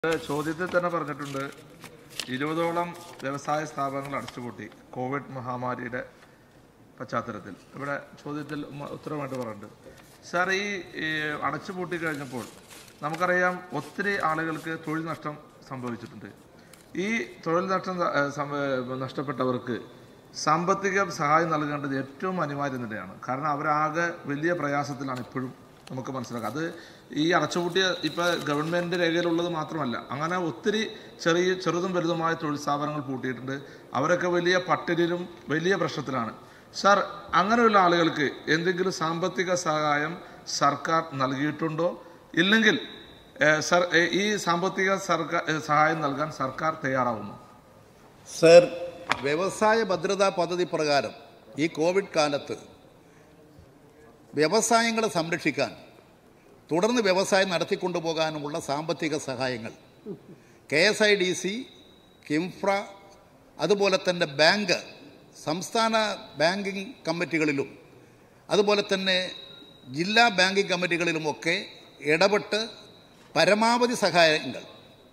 ചോദ്യത്തിൽ തന്നെ പറഞ്ഞിട്ടുണ്ട് ഇരുപതോളം വ്യവസായ സ്ഥാപനങ്ങൾ അടച്ചുപൂട്ടി കോവിഡ് മഹാമാരിയുടെ പശ്ചാത്തലത്തിൽ ഇവിടെ ചോദ്യത്തിൽ ഉമ്മ ഉത്തരമായിട്ട് പറയുന്നുണ്ട് സാർ ഈ ഈ അടച്ചുപൂട്ടി കഴിഞ്ഞപ്പോൾ നമുക്കറിയാം ഒത്തിരി ആളുകൾക്ക് തൊഴിൽ നഷ്ടം സംഭവിച്ചിട്ടുണ്ട് ഈ തൊഴിൽ നഷ്ടം ഏ, സംഭ- നഷ്ടപ്പെട്ടവർക്ക് സാമ്പത്തിക സഹായം നൽകേണ്ടത് ഏറ്റവും അനിവാര്യം തന്നെയാണ് കാരണം അവരാകെ വലിയ പ്രയാസത്തിലാണ് ഇപ്പോഴും നമുക്ക് മനസ്സിലാക്കാം അത് ഈ അടച്ചുപൂട്ടിയ ഇപ്പൊ ഗവൺമെന്റ് രേഖയിലുള്ളത് മാത്രമല്ല അങ്ങനെ ഒത്തിരി ചെറിയ ചെറുതും വലുതുമായ തൊഴിൽ സ്ഥാപനങ്ങൾ പൂട്ടിയിട്ടുണ്ട് അവരൊക്കെ വലിയ പട്ടിണിയിലും വലിയ പ്രശ്നത്തിലാണ് സാർ അങ്ങനെയുള്ള ആളുകൾക്ക് എന്തെങ്കിലും സാമ്പത്തിക സഹായം സർക്കാർ നൽകിയിട്ടുണ്ടോ ഇല്ലെങ്കിൽ ഏഹ്, സർ ഏഹ്, ഈ സാമ്പത്തിക സർക്കാർ ഏഹ്, സഹായം നൽകാൻ സർക്കാർ തയ്യാറാവുന്നു സർ വ്യവസായ ഭദ്രതാ പദ്ധതി പ്രകാരം ഈ കോവിഡ് കാലത്ത് വ്യവസായങ്ങളെ സംരക്ഷിക്കാൻ തുടർന്ന് വ്യവസായം നടത്തിക്കൊണ്ടുപോകാനുമുള്ള സാമ്പത്തിക സഹായങ്ങൾ K S I D C KINFRA അതുപോലെ തന്നെ ബാങ്ക് സംസ്ഥാന ബാങ്കിങ് കമ്മിറ്റികളിലും അതുപോലെ തന്നെ ജില്ലാ ബാങ്കിങ് കമ്മിറ്റികളിലുമൊക്കെ ഇടപെട്ട് പരമാവധി സഹായങ്ങൾ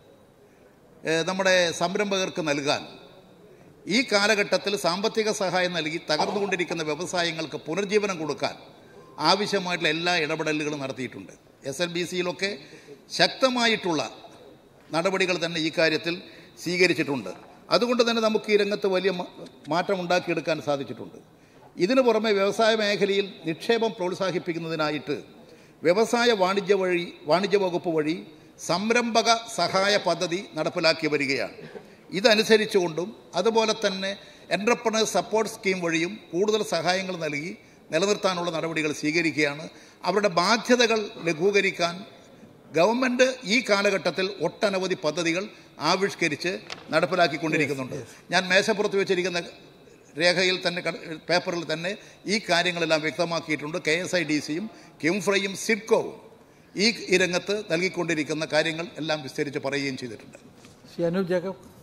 ഏഹ്, നമ്മുടെ സംരംഭകർക്ക് നൽകാൻ ഈ കാലഘട്ടത്തിൽ സാമ്പത്തിക സഹായം നൽകി തകർന്നുകൊണ്ടിരിക്കുന്ന വ്യവസായങ്ങൾക്ക് പുനർജീവനം കൊടുക്കാൻ ആവശ്യമായിട്ടുള്ള എല്ലാ ഇടപെടലുകളും നടത്തിയിട്ടുണ്ട് എസ് എൽ ബി സിയിലൊക്കെ ശക്തമായിട്ടുള്ള നടപടികൾ തന്നെ ഈ കാര്യത്തിൽ സ്വീകരിച്ചിട്ടുണ്ട് അതുകൊണ്ട് തന്നെ നമുക്ക് ഈ രംഗത്ത് വലിയ മാ- മാറ്റം ഉണ്ടാക്കിയെടുക്കാൻ സാധിച്ചിട്ടുണ്ട് ഇതിനു പുറമെ വ്യവസായ മേഖലയിൽ നിക്ഷേപം പ്രോത്സാഹിപ്പിക്കുന്നതിനായിട്ട് വ്യവസായ വാണിജ്യ വഴി വാണിജ്യ വകുപ്പ് വഴി സംരംഭക സഹായ പദ്ധതി നടപ്പിലാക്കി വരികയാണ് ഇതനുസരിച്ചുകൊണ്ടും അതുപോലെ തന്നെ എൻ്റർപ്രണേഴ്സ് സപ്പോർട്ട് സ്കീം വഴിയും കൂടുതൽ സഹായങ്ങൾ നൽകി നിലനിർത്താനുള്ള നടപടികൾ സ്വീകരിക്കുകയാണ് അവരുടെ ബാധ്യതകൾ ലഘൂകരിക്കാൻ ഗവൺമെൻറ് ഈ കാലഘട്ടത്തിൽ ഒട്ടനവധി പദ്ധതികൾ ആവിഷ്കരിച്ച് നടപ്പിലാക്കിക്കൊണ്ടിരിക്കുന്നുണ്ട് ഞാൻ മേശപ്പുറത്ത് വെച്ചിരിക്കുന്ന രേഖയിൽ തന്നെ കട- പേപ്പറിൽ തന്നെ ഈ കാര്യങ്ങളെല്ലാം വ്യക്തമാക്കിയിട്ടുണ്ട് കെ എസ് ഐ ഡി സിയും കിംഫ്രയും സിഡ്കോവും ഈ ഈ രംഗത്ത് നൽകിക്കൊണ്ടിരിക്കുന്ന കാര്യങ്ങൾ എല്ലാം വിസ്തരിച്ച് പറയുകയും ചെയ്തിട്ടുണ്ട് ശ്രീ അനൂപ് ജേക്കബ്